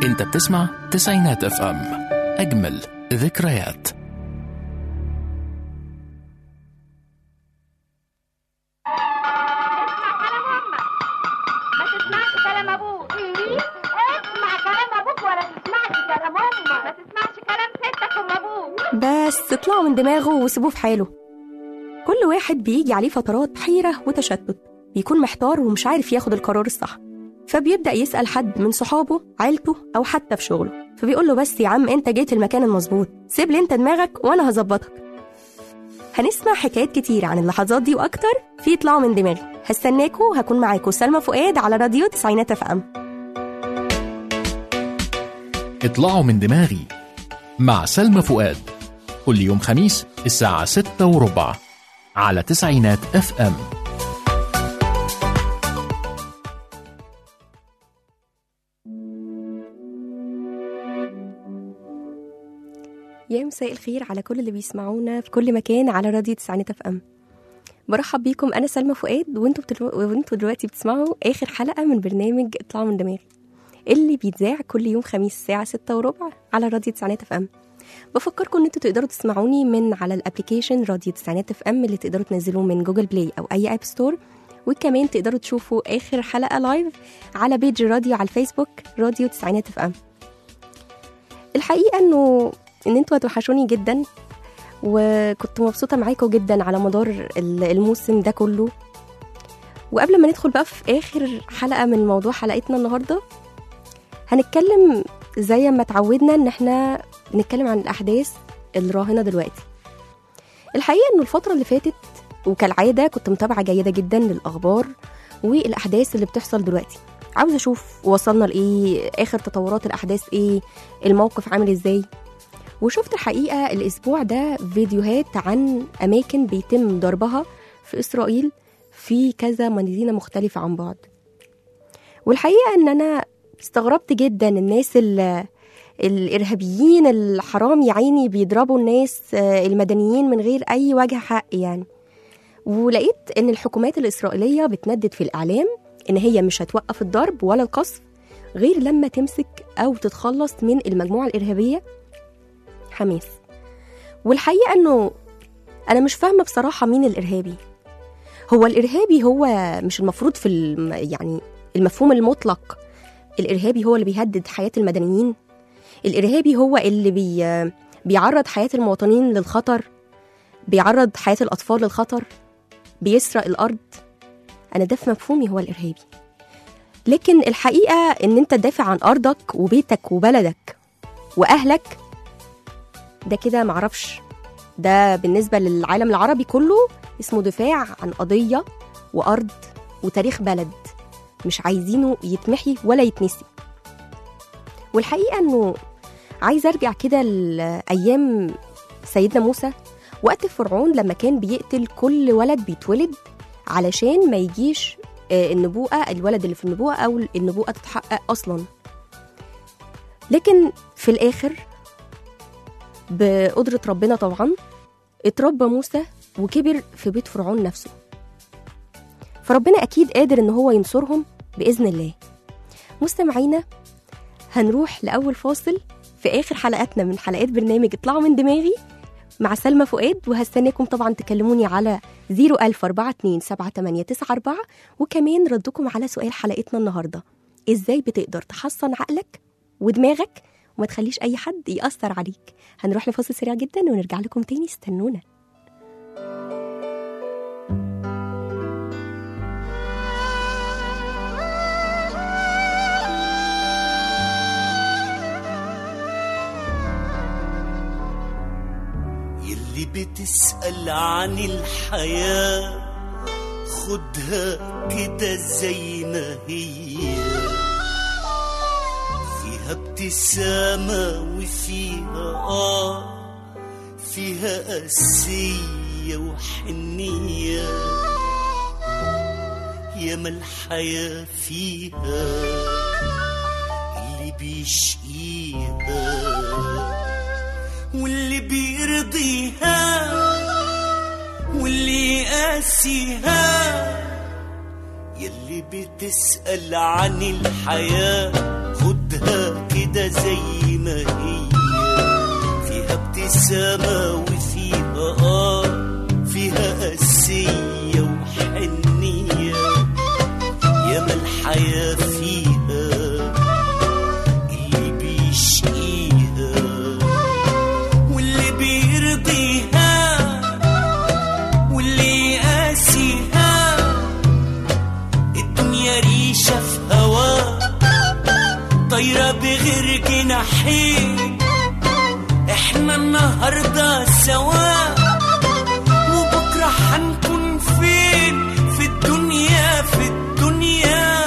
انت بتسمع تسعينات اف ام اجمل ذكريات ما تسمعش كلام ابوك اسمع كلام ابوك ولا تسمعش كلام امك ما تسمعش كلام ستك ام ابوك بس اطلعوا من دماغه وسيبوه في حاله كل واحد بيجي عليه فترات حيرة وتشتت بيكون محتار ومش عارف ياخد القرار الصح فبيبدأ يسأل حد من صحابه عيلته أو حتى في شغله فبيقول له بس يا عم أنت جيت المكان المظبوط سيب لي أنت دماغك وأنا هظبطك هنسمع حكايات كتير عن اللحظات دي وأكتر في اطلعوا من دماغي هستناكوا هكون معاكوا سلمى فؤاد على راديو تسعينات اف ام اطلعوا من دماغي مع سلمى فؤاد كل يوم خميس الساعة ستة وربع على تسعينات اف ام يا مساء الخير على كل اللي بيسمعونا في كل مكان على راديو تسعينات اف ام برحب بيكم انا سلمى فؤاد وانتوا بتلو... وانتوا دلوقتي بتسمعوا اخر حلقه من برنامج اطلعوا من دماغي اللي بيتذاع كل يوم خميس الساعه ستة وربع على راديو تسعينات اف ام بفكركم ان انتوا تقدروا تسمعوني من على الابلكيشن راديو تسعينات اف ام اللي تقدروا تنزلوه من جوجل بلاي او اي اب ستور وكمان تقدروا تشوفوا اخر حلقه لايف على بيج راديو على الفيسبوك راديو تسعينات اف ام الحقيقه انه ان انتوا هتوحشوني جدا وكنت مبسوطه معاكم جدا على مدار ال- الموسم ده كله وقبل ما ندخل بقى في اخر حلقه من موضوع حلقتنا النهارده هنتكلم زي ما اتعودنا ان احنا نتكلم عن الاحداث الراهنه دلوقتي الحقيقه انه الفتره اللي فاتت وكالعاده كنت متابعه جيده جدا للاخبار والاحداث اللي بتحصل دلوقتي عاوزه اشوف وصلنا لايه اخر تطورات الاحداث ايه الموقف عامل ازاي وشفت الحقيقه الاسبوع ده فيديوهات عن اماكن بيتم ضربها في اسرائيل في كذا مدينه مختلفه عن بعض والحقيقه ان انا استغربت جدا الناس ال- الارهابيين الحرام يا عيني بيضربوا الناس آه، المدنيين من غير اي وجه حق يعني ولقيت ان الحكومات الاسرائيليه بتندد في الاعلام ان هي مش هتوقف الضرب ولا القصف غير لما تمسك او تتخلص من المجموعه الارهابيه حماس والحقيقه انه انا مش فاهمه بصراحه مين الارهابي هو الارهابي هو مش المفروض في الم... يعني المفهوم المطلق الارهابي هو اللي بيهدد حياه المدنيين الارهابي هو اللي بي... بيعرض حياه المواطنين للخطر بيعرض حياه الاطفال للخطر بيسرق الارض انا ده في مفهومي هو الارهابي لكن الحقيقه ان انت تدافع عن ارضك وبيتك وبلدك واهلك ده كده معرفش ده بالنسبة للعالم العربي كله اسمه دفاع عن قضية وأرض وتاريخ بلد مش عايزينه يتمحي ولا يتنسي والحقيقة أنه عايز أرجع كده لأيام سيدنا موسى وقت فرعون لما كان بيقتل كل ولد بيتولد علشان ما يجيش آه، النبوءة الولد اللي في النبوءة أو النبوءة تتحقق أصلا لكن في الآخر بقدرة ربنا طبعا اتربى موسى وكبر في بيت فرعون نفسه فربنا أكيد قادر إن هو ينصرهم بإذن الله مستمعينا هنروح لأول فاصل في آخر حلقاتنا من حلقات برنامج اطلعوا من دماغي مع سلمى فؤاد وهستناكم طبعا تكلموني على 010427894 وكمان ردكم على سؤال حلقتنا النهارده ازاي بتقدر تحصن عقلك ودماغك وما تخليش اي حد ياثر عليك هنروح لفاصل سريع جدا ونرجع لكم تاني استنونا يلي بتسأل عن الحياة خدها كده زي ما هي فيها ابتسامة وفيها آه فيها قاسية وحنية ياما الحياة فيها اللي بيشقيها واللي بيرضيها واللي قاسيها يلي بتسأل عن الحياة خدها خدها كده زي ما هي فيها ابتسامة وفيها آه فيها قسية وحنية ياما الحياة فيها اللي بيشقيها واللي بيرضيها واللي يقاسيها الدنيا ريشة في هوا طايرة بغير جناحين احنا النهاردة سوا وبكرة هنكون فين في الدنيا في الدنيا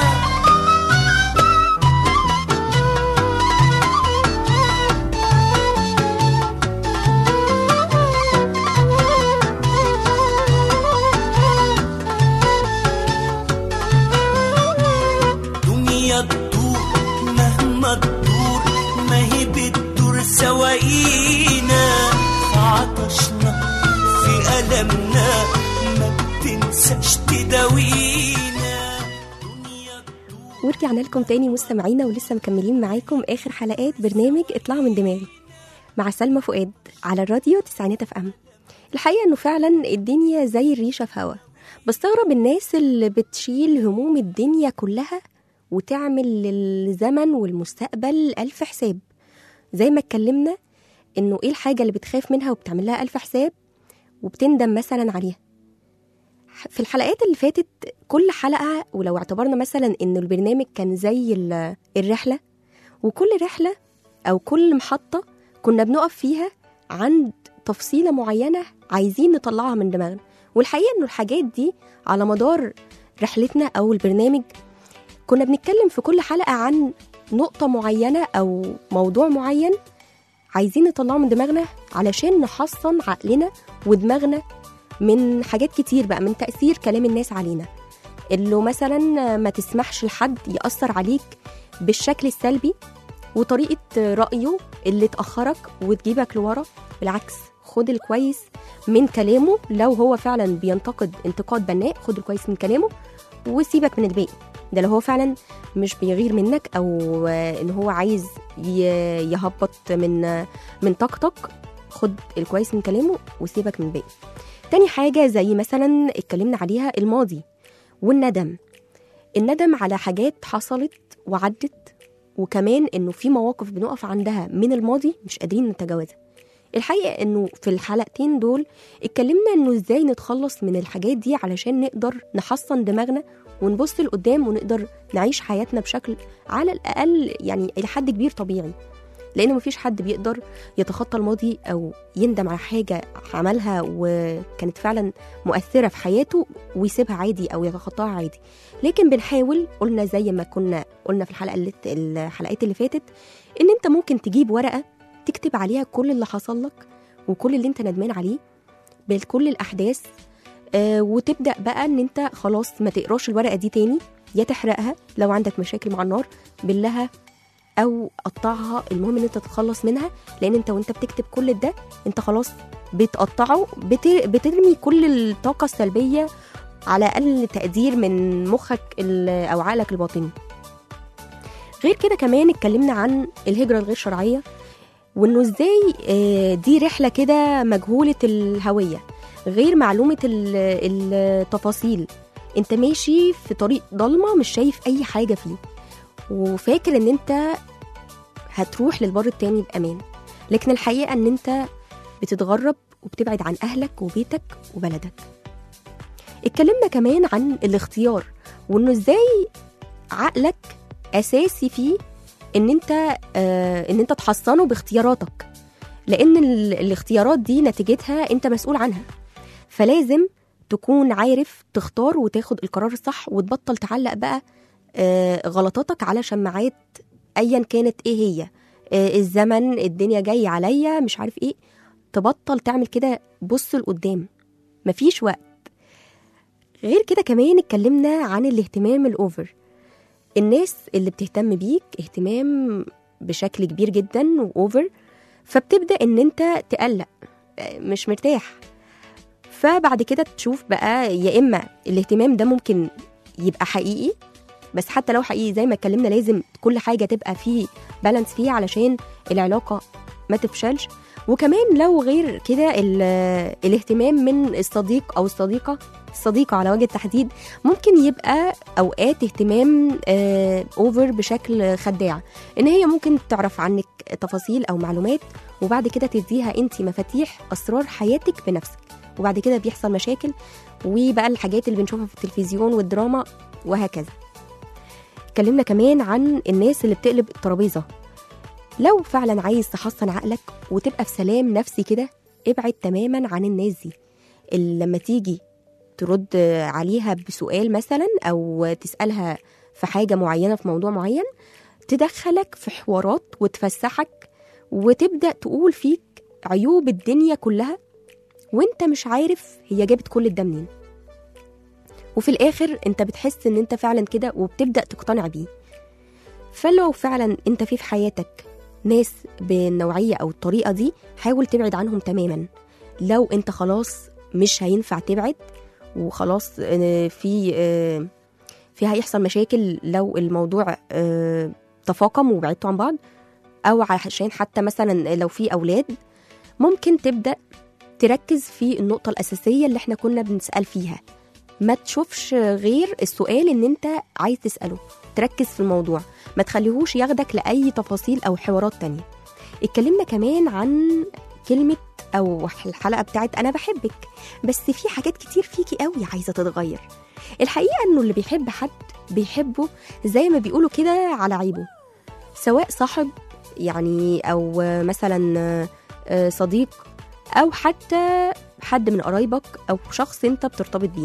دنيا تدور مهما تدور ما هي بتدور سواقينا في عطشنا في ألمنا ما بتنساش تداوينا دنيا تدور ورجعنا لكم تاني مستمعينا ولسه مكملين معاكم اخر حلقات برنامج اطلعوا من دماغي مع سلمى فؤاد على الراديو تسعينات اف ام الحقيقه انه فعلا الدنيا زي الريشه في هوا بستغرب الناس اللي بتشيل هموم الدنيا كلها وتعمل للزمن والمستقبل ألف حساب زي ما اتكلمنا انه ايه الحاجه اللي بتخاف منها وبتعمل لها ألف حساب وبتندم مثلا عليها في الحلقات اللي فاتت كل حلقة ولو اعتبرنا مثلا إن البرنامج كان زي ال- الرحلة وكل رحلة أو كل محطة كنا بنقف فيها عند تفصيلة معينة عايزين نطلعها من دماغنا والحقيقة إنه الحاجات دي على مدار رحلتنا أو البرنامج كنا بنتكلم في كل حلقة عن نقطة معينة أو موضوع معين عايزين نطلعه من دماغنا علشان نحصن عقلنا ودماغنا من حاجات كتير بقى من تأثير كلام الناس علينا اللي مثلا ما تسمحش لحد يأثر عليك بالشكل السلبي وطريقة رأيه اللي تأخرك وتجيبك لورا بالعكس خد الكويس من كلامه لو هو فعلا بينتقد انتقاد بناء خد الكويس من كلامه وسيبك من الباقي ده لو هو فعلا مش بيغير منك او آه، ان هو عايز ي- يهبط من آه، من طاقتك خد الكويس من كلامه وسيبك من الباقي تاني حاجة زي مثلا اتكلمنا عليها الماضي والندم الندم على حاجات حصلت وعدت وكمان انه في مواقف بنقف عندها من الماضي مش قادرين نتجاوزها الحقيقة انه في الحلقتين دول اتكلمنا انه ازاي نتخلص من الحاجات دي علشان نقدر نحصن دماغنا ونبص لقدام ونقدر نعيش حياتنا بشكل على الاقل يعني الى حد كبير طبيعي لان مفيش حد بيقدر يتخطى الماضي او يندم على حاجه عملها وكانت فعلا مؤثره في حياته ويسيبها عادي او يتخطاها عادي لكن بنحاول قلنا زي ما كنا قلنا في الحلقه اللي الحلقات اللي فاتت ان انت ممكن تجيب ورقه تكتب عليها كل اللي حصل لك وكل اللي انت ندمان عليه بكل الاحداث آه وتبدا بقى ان انت خلاص ما تقراش الورقه دي تاني يا تحرقها لو عندك مشاكل مع النار بلها او قطعها المهم ان انت تتخلص منها لان انت وانت بتكتب كل ده انت خلاص بتقطعه بت- بترمي كل الطاقه السلبيه على اقل تقدير من مخك ال- او عقلك الباطني غير كده كمان اتكلمنا عن الهجره الغير شرعيه وانه ازاي آه، دي رحله كده مجهوله الهويه غير معلومه ال- التفاصيل انت ماشي في طريق ضلمه مش شايف اي حاجه فيه وفاكر ان انت هتروح للبر التاني بامان لكن الحقيقه ان انت بتتغرب وبتبعد عن اهلك وبيتك وبلدك اتكلمنا كمان عن الاختيار وانه ازاي عقلك اساسي فيه ان انت آه ان انت تحصنه باختياراتك لان ال- الاختيارات دي نتيجتها انت مسؤول عنها فلازم تكون عارف تختار وتاخد القرار الصح وتبطل تعلق بقى آه غلطاتك على شماعات ايا كانت ايه هي آه الزمن الدنيا جاي عليا مش عارف ايه تبطل تعمل كده بص لقدام مفيش وقت غير كده كمان اتكلمنا عن الاهتمام الاوفر الناس اللي بتهتم بيك اهتمام بشكل كبير جدا واوفر فبتبدا ان انت تقلق آه، مش مرتاح فبعد كده تشوف بقى يا اما الاهتمام ده ممكن يبقى حقيقي بس حتى لو حقيقي زي ما اتكلمنا لازم كل حاجه تبقى فيه بالانس فيها علشان العلاقه ما تفشلش وكمان لو غير كده ال- الاهتمام من الصديق او الصديقه الصديقه على وجه التحديد ممكن يبقى اوقات اهتمام اوفر بشكل خداع ان هي ممكن تعرف عنك تفاصيل او معلومات وبعد كده تديها انت مفاتيح اسرار حياتك بنفسك وبعد كده بيحصل مشاكل وبقى الحاجات اللي بنشوفها في التلفزيون والدراما وهكذا اتكلمنا كمان عن الناس اللي بتقلب الترابيزه لو فعلا عايز تحصن عقلك وتبقى في سلام نفسي كده ابعد تماما عن الناس دي اللي لما تيجي ترد عليها بسؤال مثلا او تسالها في حاجه معينه في موضوع معين تدخلك في حوارات وتفسحك وتبدا تقول فيك عيوب الدنيا كلها وانت مش عارف هي جابت كل ده منين وفي الاخر انت بتحس ان انت فعلا كده وبتبدا تقتنع بيه فلو فعلا انت في في حياتك ناس بالنوعيه او الطريقه دي حاول تبعد عنهم تماما لو انت خلاص مش هينفع تبعد وخلاص آه، في آه، في هيحصل مشاكل لو الموضوع آه، تفاقم وبعدتوا عن بعض او عشان حتى مثلا لو في اولاد ممكن تبدا تركز في النقطه الاساسيه اللي احنا كنا بنسال فيها ما تشوفش غير السؤال ان انت عايز تساله تركز في الموضوع ما تخليهوش ياخدك لاي تفاصيل او حوارات تانية اتكلمنا كمان عن كلمه او الحلقه بتاعت انا بحبك بس في حاجات كتير فيكي قوي عايزه تتغير الحقيقه انه اللي بيحب حد بيحبه زي ما بيقولوا كده على عيبه سواء صاحب يعني او مثلا آه، صديق او حتى حد من قرايبك او شخص انت بترتبط بيه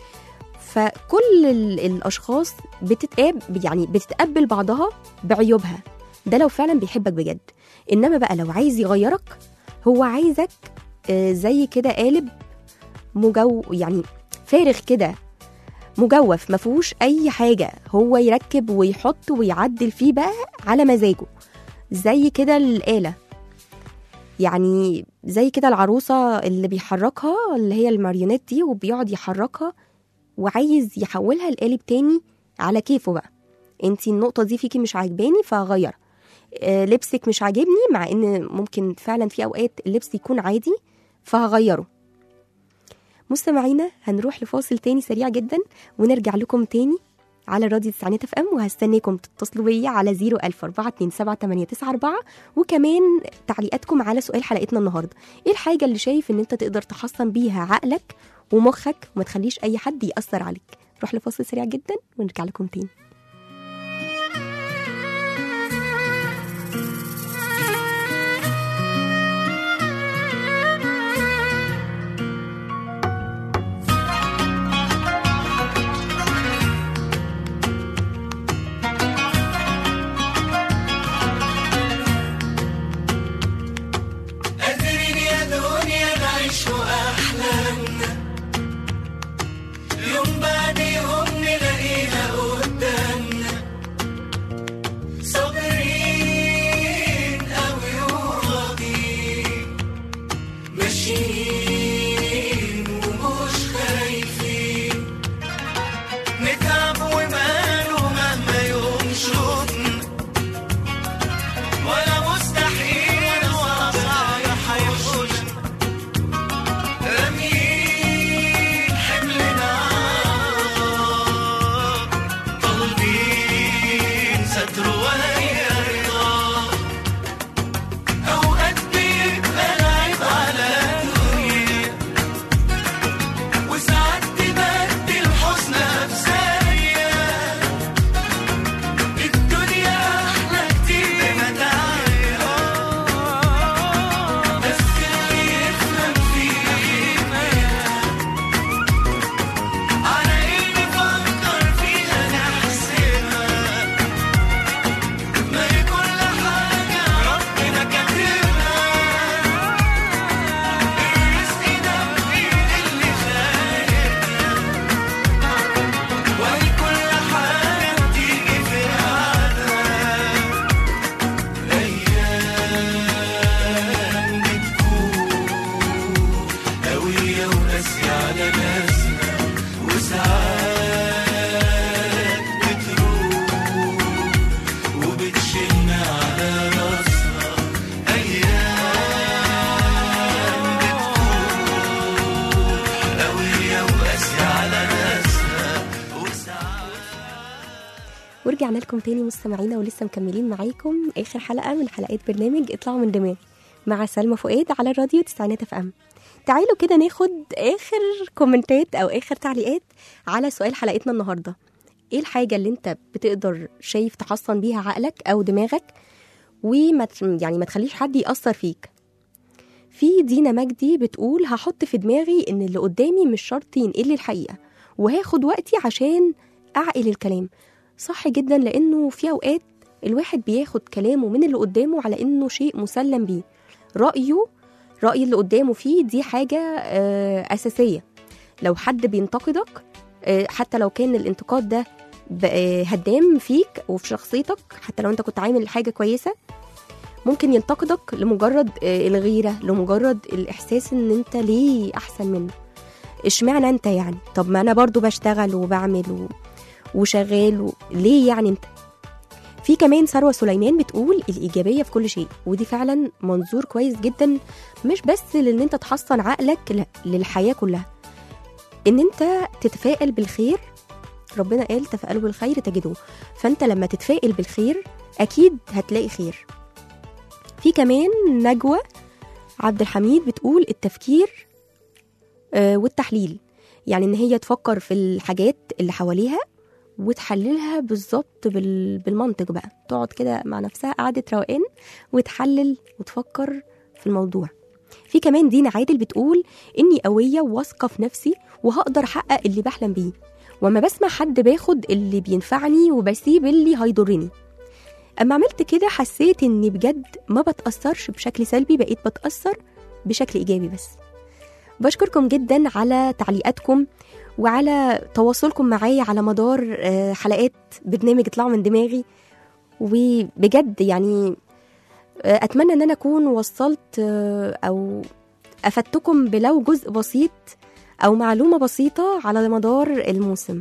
فكل ال- الاشخاص بتتقاب يعني بتتقبل بعضها بعيوبها ده لو فعلا بيحبك بجد انما بقى لو عايز يغيرك هو عايزك آه، زي كده قالب مجو يعني فارغ كده مجوف ما فيهوش اي حاجه هو يركب ويحط ويعدل فيه بقى على مزاجه زي كده الاله يعني زي كده العروسه اللي بيحركها اللي هي الماريونيت دي وبيقعد يحركها وعايز يحولها لقالب تاني على كيفه بقى انتي النقطه دي فيكي مش عاجباني فهغيرها آه، لبسك مش عاجبني مع ان ممكن فعلا في اوقات اللبس يكون عادي فهغيره مستمعينا هنروح لفاصل تاني سريع جدا ونرجع لكم تاني على راديو تسعينات اف ام وهستناكم تتصلوا بيا على 004278994 وكمان تعليقاتكم على سؤال حلقتنا النهارده ايه الحاجه اللي شايف ان انت تقدر تحصن بيها عقلك ومخك وما تخليش اي حد ياثر عليك نروح لفاصل سريع جدا ونرجع لكم تاني قادرين يا دنيا نعيش أحلامنا يوم بعد يوم نلاقيها قدامنا ورجعنا لكم تاني مستمعينا ولسه مكملين معاكم اخر حلقه من حلقات برنامج اطلعوا من دماغي مع سلمى فؤاد على الراديو تسعينات اف ام تعالوا كده ناخد اخر كومنتات او اخر تعليقات على سؤال حلقتنا النهارده ايه الحاجه اللي انت بتقدر شايف تحصن بيها عقلك او دماغك وما ت- يعني ما تخليش حد يأثر فيك في دينا مجدي بتقول هحط في دماغي ان اللي قدامي مش شرط ينقل لي الحقيقه وهاخد وقتي عشان اعقل الكلام صح جدا لانه في اوقات الواحد بياخد كلامه من اللي قدامه على انه شيء مسلم بيه رايه راي اللي قدامه فيه دي حاجه آه، اساسيه لو حد بينتقدك آه، حتى لو كان الانتقاد ده ب- آه، هدام فيك وفي شخصيتك حتى لو انت كنت عامل حاجه كويسه ممكن ينتقدك لمجرد آه، الغيره لمجرد الاحساس ان انت ليه احسن منه اشمعنى انت يعني طب ما انا برضو بشتغل وبعمل و... وشغال و... ليه يعني انت في كمان ثروه سليمان بتقول الايجابيه في كل شيء ودي فعلا منظور كويس جدا مش بس لان انت تحصن عقلك لا للحياه كلها ان انت تتفائل بالخير ربنا قال تفائلوا بالخير تجدوه فانت لما تتفائل بالخير اكيد هتلاقي خير في كمان نجوى عبد الحميد بتقول التفكير آه، والتحليل يعني ان هي تفكر في الحاجات اللي حواليها وتحللها بالظبط بال... بالمنطق بقى تقعد كده مع نفسها قعدة روقان وتحلل وتفكر في الموضوع في كمان دينا عادل بتقول اني قويه وواثقه في نفسي وهقدر احقق اللي بحلم بيه وما بسمع حد باخد اللي بينفعني وبسيب اللي هيضرني اما عملت كده حسيت اني بجد ما بتاثرش بشكل سلبي بقيت بتاثر بشكل ايجابي بس بشكركم جدا على تعليقاتكم وعلى تواصلكم معايا على مدار آه، حلقات برنامج اطلعوا من دماغي وبجد يعني آه، اتمنى ان انا اكون وصلت آه، او افدتكم بلو جزء بسيط او معلومه بسيطه على مدار الموسم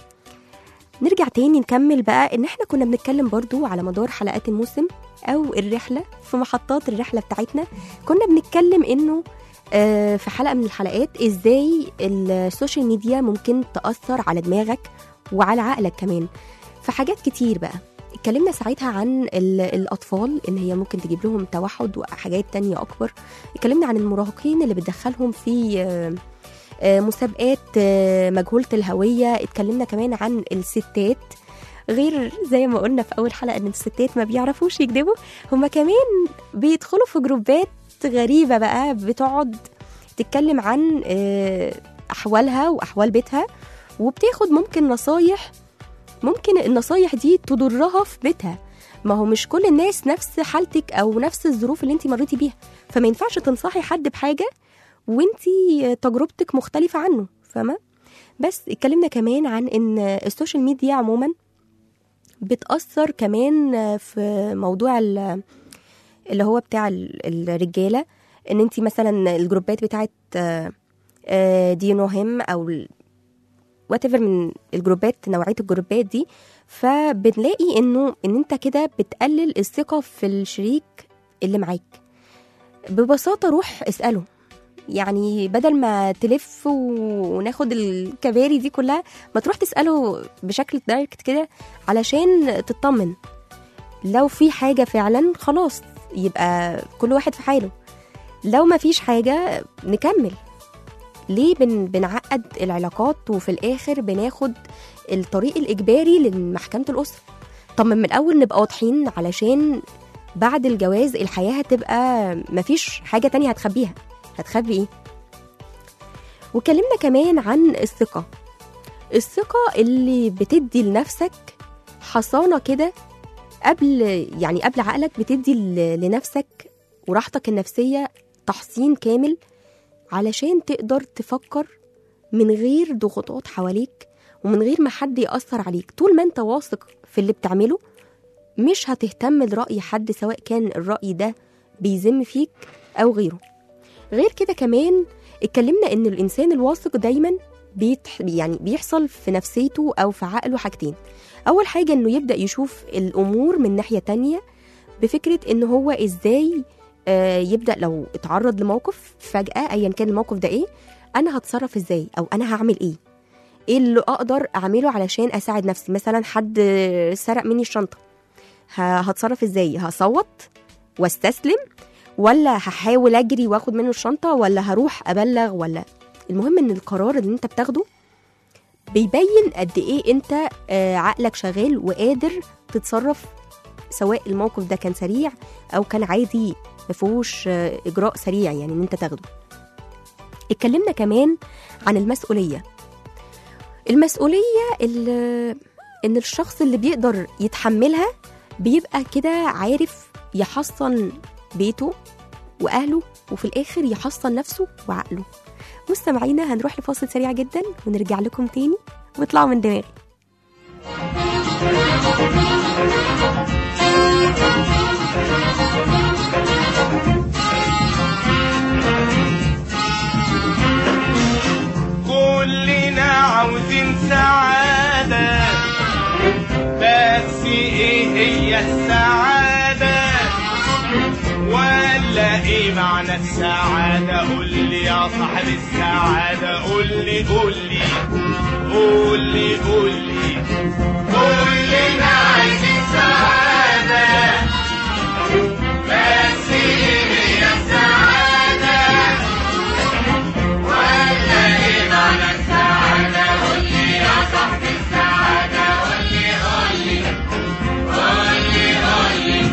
نرجع تاني نكمل بقى ان احنا كنا بنتكلم برضو على مدار حلقات الموسم او الرحله في محطات الرحله بتاعتنا كنا بنتكلم انه آه، في حلقه من الحلقات ازاي السوشيال ميديا ممكن تاثر على دماغك وعلى عقلك كمان في حاجات كتير بقى اتكلمنا ساعتها عن ال- الأطفال إن هي ممكن تجيب لهم توحد وحاجات تانية أكبر اتكلمنا عن المراهقين اللي بتدخلهم في آه، آه، مسابقات آه، مجهولة الهوية اتكلمنا كمان عن الستات غير زي ما قلنا في أول حلقة إن الستات ما بيعرفوش يكذبوا هما كمان بيدخلوا في جروبات غريبة بقى بتقعد تتكلم عن آه، أحوالها وأحوال بيتها وبتاخد ممكن نصايح ممكن النصايح دي تضرها في بيتها ما هو مش كل الناس نفس حالتك او نفس الظروف اللي انت مريتي بيها فما ينفعش تنصحي حد بحاجه وانت تجربتك مختلفه عنه فاهمه بس اتكلمنا كمان عن ان السوشيال ميديا عموما بتأثر كمان في موضوع ال- اللي هو بتاع ال- الرجاله ان انت مثلا الجروبات بتاعت دي نو هيم او وات من الجروبات نوعيه الجروبات دي فبنلاقي انه ان انت كده بتقلل الثقه في الشريك اللي معاك ببساطه روح اساله يعني بدل ما تلف و- وناخد الكباري دي كلها ما تروح تساله بشكل دايركت كده علشان تطمن لو في حاجه فعلا خلاص يبقى كل واحد في حاله لو ما فيش حاجه نكمل ليه بن بنعقد العلاقات وفي الاخر بناخد الطريق الاجباري لمحكمه الاسره طب من الاول نبقى واضحين علشان بعد الجواز الحياه هتبقى مفيش حاجه تانية هتخبيها هتخبي ايه وكلمنا كمان عن الثقه الثقه اللي بتدي لنفسك حصانه كده قبل يعني قبل عقلك بتدي ل- لنفسك وراحتك النفسيه تحصين كامل علشان تقدر تفكر من غير ضغوطات حواليك ومن غير ما حد يأثر عليك طول ما انت واثق في اللي بتعمله مش هتهتم لرأي حد سواء كان الرأي ده بيذم فيك أو غيره غير كده كمان اتكلمنا ان الانسان الواثق دايما بيتح يعني بيحصل في نفسيته او في عقله حاجتين اول حاجه انه يبدا يشوف الامور من ناحيه تانية بفكره ان هو ازاي آه، يبدا لو اتعرض لموقف فجاه ايا كان الموقف ده ايه انا هتصرف ازاي او انا هعمل ايه ايه اللي اقدر اعمله علشان اساعد نفسي مثلا حد سرق مني الشنطه ه- هتصرف ازاي هصوت واستسلم ولا هحاول اجري واخد منه الشنطه ولا هروح ابلغ ولا المهم ان القرار اللي انت بتاخده بيبين قد ايه انت آه، عقلك شغال وقادر تتصرف سواء الموقف ده كان سريع او كان عادي مفيهوش آه، اجراء سريع يعني ان انت تاخده اتكلمنا كمان عن المسؤوليه المسؤوليه اللي ان الشخص اللي بيقدر يتحملها بيبقى كده عارف يحصن بيته واهله وفي الاخر يحصن نفسه وعقله مستمعينا هنروح لفاصل سريع جدا ونرجع لكم تاني واطلعوا من دماغي كلنا عاوزين سعادة بس ايه هي السعادة ولا ايه معنى السعادة قول لي يا صاحب السعادة قول لي قول لي قول لي قول لي كلنا عايزين سعادة بس ايه هي السعادة ولا ايه معنى السعادة قول لي يا صاحب السعادة قول لي قول لي قول لي قول لي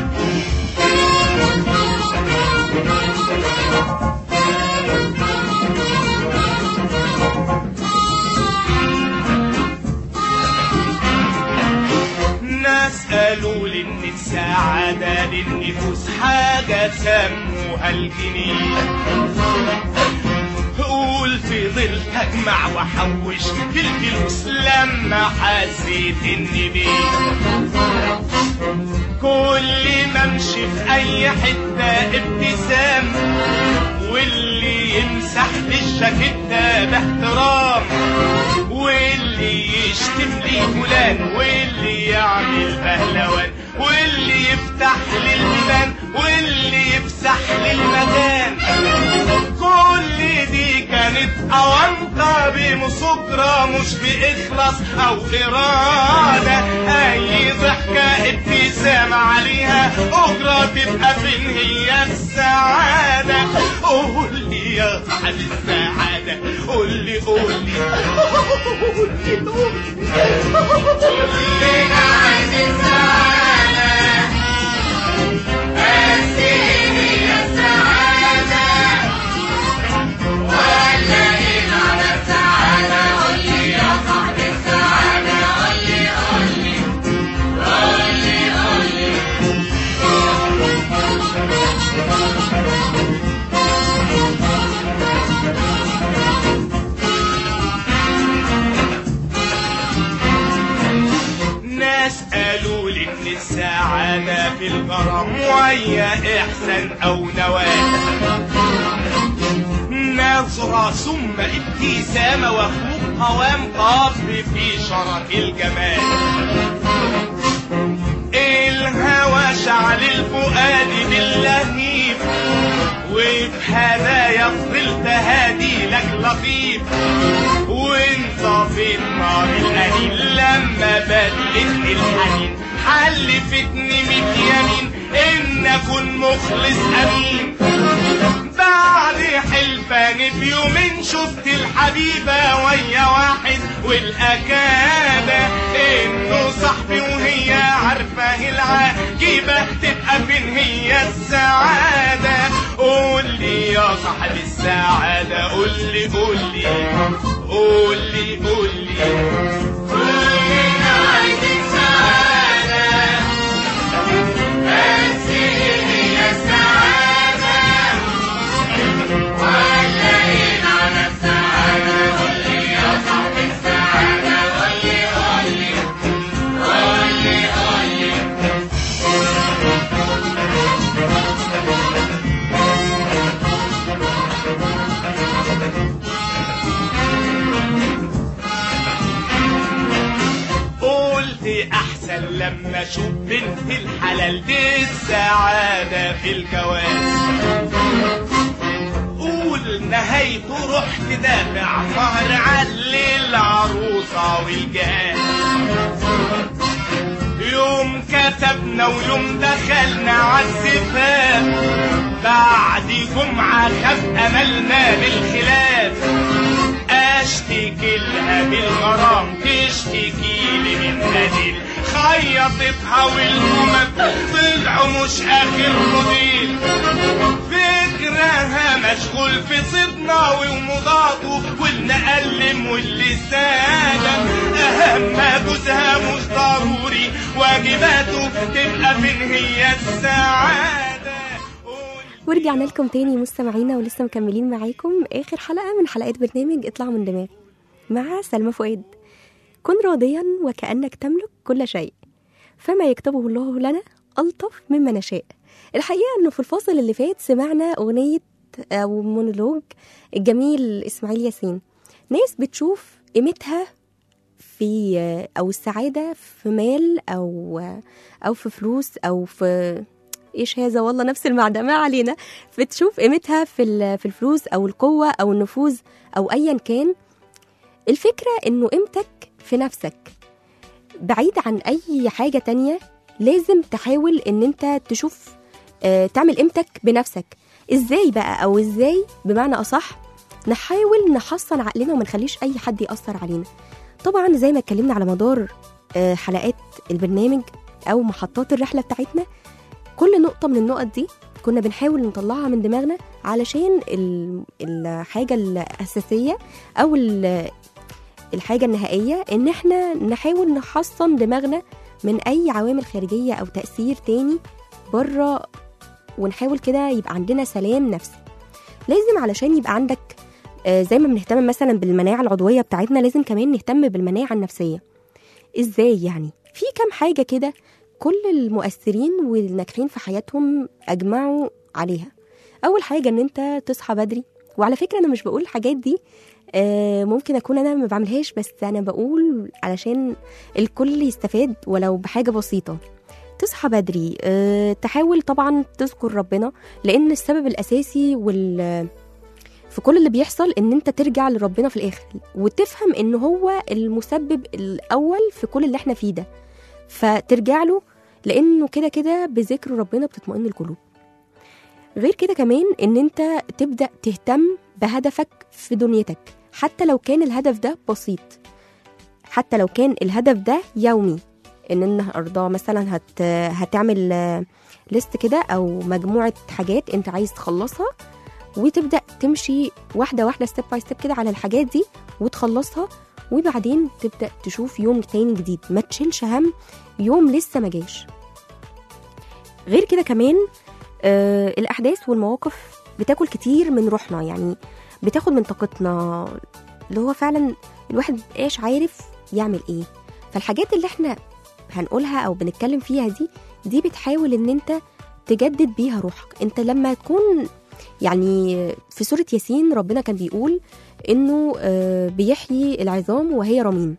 ناس قالوا لي ان السعادة للنفوس حاجة سموها الجنيه قول في ظل تجمع وحوش في الفلوس لما حسيت اني بيه كل ما امشي في اي حتة ابتسام واللي يمسح لي الجاكيتة باحترام واللي يشتم لي فلان واللي يعمل بهلوان واللي يفتح لي البيبان واللي يفسح لي المكان كل دي كانت أونطة بمسكرة مش بإخلاص أو إرادة أي ضحكة ابتسامة عليها أجرة تبقى فين هي السعادة قول لي يا صاحب السعادة قول لي قول لي قول لي قول لي كلنا عايزين سعادة بس إيه هي السعادة ولا ايه معنى السعادة قول لي يا صاحب السعادة قول لي قول لي قول لي قول لي ناس قالوا لي ان السعادة في الغرام وهي احسان او نواه نظرة ثم ابتسامة وخلوق قوام قصر في شرف الجمال الهوى شعل الفؤاد باللهيب وبهدايا فضلت هادي لك لطيف وانت في النار الأنين لما بدلتني الحنين حلفتني ميت يمين ان اكون مخلص امين بعد حلفان بيومين شفت الحبيبة ويا واحد والأكابة إنه صاحبي وهي عارفة العجيبة تبقى فين هي السعادة قول لي يا صاحب السعادة قول لي قول لي قول لي قول لي كلنا عايزين سعادة بس إيه هي السعادة ولا ايه معنى السعادة قول لي يا صاحب السعادة قول لي قول لي قول لي قول لي قلت احسن لما اشوف بنت الحلال دي السعادة في الجواز قول نهايته رحت دافع مهر علي العروسة والجهاز يوم كتبنا ويوم دخلنا عالزفاف بعد جمعة خف أملنا بالخلاف اشتكي لها بالغرام تشتكي لي من ناديل خيطتها والهمم طلعوا مش اخر موديل فكرها مشغول في صدنا ومضاده والنقلم واللي سالم اهم جوزها مش ضروري واجباته تبقى فين هي السعاده ورجعنا لكم تاني مستمعينا ولسه مكملين معاكم اخر حلقه من حلقات برنامج اطلع من دماغي مع سلمى فؤاد كن راضيا وكانك تملك كل شيء فما يكتبه الله لنا الطف مما نشاء الحقيقه انه في الفاصل اللي فات سمعنا اغنيه او مونولوج الجميل اسماعيل ياسين ناس بتشوف قيمتها في او السعاده في مال او او في فلوس او في ايش هذا والله نفس المعنى ما علينا بتشوف قيمتها في ال- في الفلوس او القوه او النفوذ او ايا كان الفكره انه قيمتك في نفسك بعيد عن اي حاجه تانية لازم تحاول ان انت تشوف آه، تعمل قيمتك بنفسك ازاي بقى او ازاي بمعنى اصح نحاول نحصن عقلنا وما نخليش اي حد ياثر علينا طبعا زي ما اتكلمنا على مدار آه، حلقات البرنامج او محطات الرحله بتاعتنا كل نقطة من النقط دي كنا بنحاول نطلعها من دماغنا علشان ال- الحاجة الأساسية أو ال- الحاجة النهائية إن إحنا نحاول نحصن دماغنا من أي عوامل خارجية أو تأثير تاني بره ونحاول كده يبقى عندنا سلام نفسي لازم علشان يبقى عندك آه، زي ما بنهتم مثلا بالمناعة العضوية بتاعتنا لازم كمان نهتم بالمناعة النفسية ازاي يعني في كام حاجة كده كل المؤثرين والناجحين في حياتهم اجمعوا عليها اول حاجه ان انت تصحى بدري وعلى فكره انا مش بقول الحاجات دي آه، ممكن اكون انا ما بعملهاش بس انا بقول علشان الكل يستفاد ولو بحاجه بسيطه تصحى بدري آه، تحاول طبعا تذكر ربنا لان السبب الاساسي وال في كل اللي بيحصل ان انت ترجع لربنا في الاخر وتفهم ان هو المسبب الاول في كل اللي احنا فيه ده فترجع له لانه كده كده بذكر ربنا بتطمئن القلوب غير كده كمان ان انت تبدا تهتم بهدفك في دنيتك حتى لو كان الهدف ده بسيط حتى لو كان الهدف ده يومي ان النهارده مثلا هت هتعمل آه، ليست كده او مجموعه حاجات انت عايز تخلصها وتبدا تمشي واحده واحده ستيب باي ستيب كده على الحاجات دي وتخلصها وبعدين تبدا تشوف يوم تاني جديد ما تشيلش هم يوم لسه ما جاش غير كده كمان آه الاحداث والمواقف بتاكل كتير من روحنا يعني بتاخد من طاقتنا اللي هو فعلا الواحد مبقاش عارف يعمل ايه فالحاجات اللي احنا هنقولها او بنتكلم فيها دي دي بتحاول ان انت تجدد بيها روحك انت لما تكون يعني في سورة ياسين ربنا كان بيقول انه آه، بيحيي العظام وهي رميم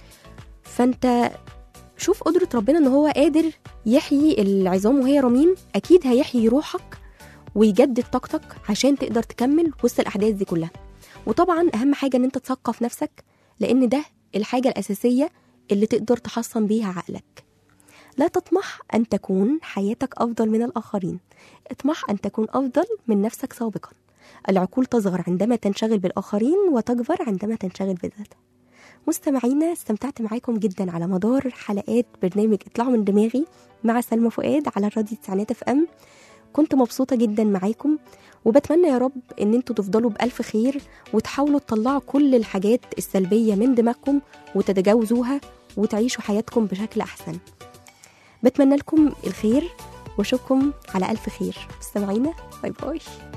فانت شوف قدرة ربنا ان هو قادر يحيي العظام وهي رميم اكيد هيحيي روحك ويجدد طاقتك عشان تقدر تكمل وسط الاحداث دي كلها وطبعا اهم حاجة ان انت تثقف نفسك لان ده الحاجة الاساسية اللي تقدر تحصن بيها عقلك لا تطمح ان تكون حياتك افضل من الاخرين اطمح ان تكون افضل من نفسك سابقا العقول تصغر عندما تنشغل بالاخرين وتكبر عندما تنشغل بذاتها مستمعينا استمتعت معاكم جدا على مدار حلقات برنامج اطلعوا من دماغي مع سلمى فؤاد على الراديو تسعينات اف ام كنت مبسوطة جدا معاكم وبتمنى يا رب ان انتوا تفضلوا بألف خير وتحاولوا تطلعوا كل الحاجات السلبية من دماغكم وتتجاوزوها وتعيشوا حياتكم بشكل أحسن بتمنى لكم الخير واشوفكم على ألف خير مستمعينا باي باي